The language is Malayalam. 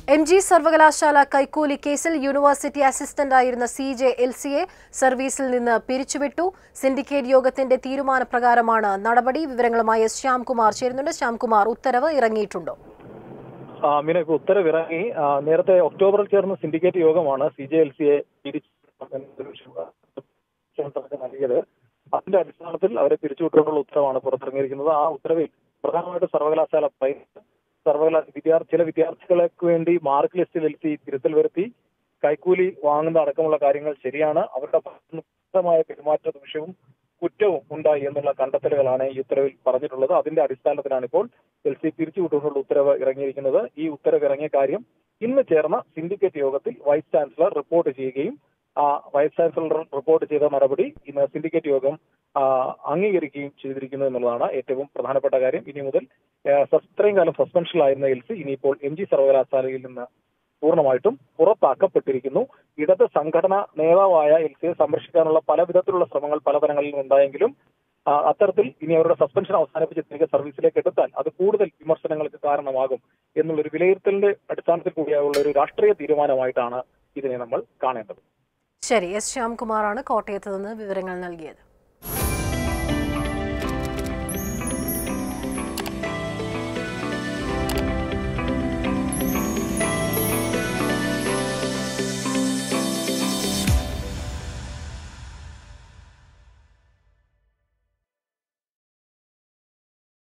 എം ജി സർവകലാശാല കൈക്കൂലി കേസിൽ യൂണിവേഴ്സിറ്റി അസിസ്റ്റന്റായിരുന്ന സി ജെ എൽ സിയെ സർവീസിൽ നിന്ന് പിരിച്ചുവിട്ടു സിൻഡിക്കേറ്റ് യോഗത്തിന്റെ തീരുമാനപ്രകാരമാണ് നടപടി വിവരങ്ങളുമായി എസ് ശ്യാംകുമാർ ചേരുന്നുണ്ട് ശ്യാംകുമാർ ഉത്തരവ് ഇറങ്ങിയിട്ടുണ്ടോ ആ, മീന ഇപ്പൊ ഉത്തരവിറങ്ങി ആ, നേരത്തെ ഒക്ടോബറിൽ ചേർന്ന സിൻഡിക്കേറ്റ് യോഗമാണ് സി ജെ എൽ സിയെ നൽകിയത് അതിന്റെ അടിസ്ഥാനത്തിൽ അവരെ പിരിച്ചുവിട്ടുകൊണ്ടുള്ള ഉത്തരവാണ് പുറത്തിറങ്ങിയിരിക്കുന്നത് ആ ഉത്തരവിൽ പ്രധാനമായിട്ട് സർവകലാശാല പൈ- സർവകലാശാല വിദ്യാർത്ഥി ചില വിദ്യാർത്ഥികൾക്ക് വേണ്ടി മാർക്ക് ലിസ്റ്റിൽ എത്തി തിരുത്തൽ വരുത്തി കൈക്കൂലി വാങ്ങുന്ന അടക്കമുള്ള കാര്യങ്ങൾ ശരിയാണ് അവരുടെ ഭാഗത്തുനിന്ന് ക്രൂരമായ പെരുമാറ്റ ദൂഷ്യവും കുറ്റവും ഉണ്ടായി എന്നുള്ള കണ്ടെത്തലുകളാണ് ഈ ഉത്തരവിൽ പറഞ്ഞിട്ടുള്ളത് അതിന്റെ അടിസ്ഥാനത്തിലാണ് ഇപ്പോൾ എൽ സി പിരിച്ചുവിട്ടുകൊണ്ടുള്ള ഉത്തരവ് ഇറങ്ങിയിരിക്കുന്നത് ഈ ഉത്തരവ് ഇറങ്ങിയ കാര്യം ഇന്ന് ചേർന്ന സിൻഡിക്കേറ്റ് യോഗത്തിൽ വൈസ് ചാൻസലർ റിപ്പോർട്ട് ചെയ്യുകയും ആ വൈസ് ചാൻസലർ റിപ്പോർട്ട് ചെയ്ത നടപടി ഇന്ന് സിൻഡിക്കേറ്റ് യോഗം ആ, അംഗീകരിക്കുകയും ചെയ്തിരിക്കുന്നു എന്നുള്ളതാണ് ഏറ്റവും പ്രധാനപ്പെട്ട കാര്യം ഇനി മുതൽ ആ, സസ്- ഇത്രയും കാലം സസ്പെൻഷനിലായിരുന്ന എൽ സി ഇനിയിപ്പോൾ എം ജി സർവകലാശാലയിൽ നിന്ന് പൂർണ്ണമായിട്ടും പുറത്താക്കപ്പെട്ടിരിക്കുന്നു ഇടത് സംഘടന നേതാവായ എൽ സിയെ സംരക്ഷിക്കാനുള്ള പല വിധത്തിലുള്ള ശ്രമങ്ങൾ പല തലങ്ങളിലും ഉണ്ടായെങ്കിലും ആ, അത്തരത്തിൽ ഇനി അവരുടെ സസ്പെൻഷൻ അവസാനിപ്പിച്ച് തിരികെ സർവീസിലേക്ക് എടുത്താൽ അത് കൂടുതൽ വിമർശനങ്ങൾക്ക് കാരണമാകും എന്നുള്ളൊരു വിലയിരുത്തലിന്റെ അടിസ്ഥാനത്തിൽ കൂടിയുള്ള ഒരു രാഷ്ട്രീയ തീരുമാനമായിട്ടാണ് ഇതിനെ നമ്മൾ കാണേണ്ടത് ശരി എസ് ശ്യാംകുമാറാണ് കോട്ടയത്ത് നിന്ന് വിവരങ്ങൾ നൽകിയത്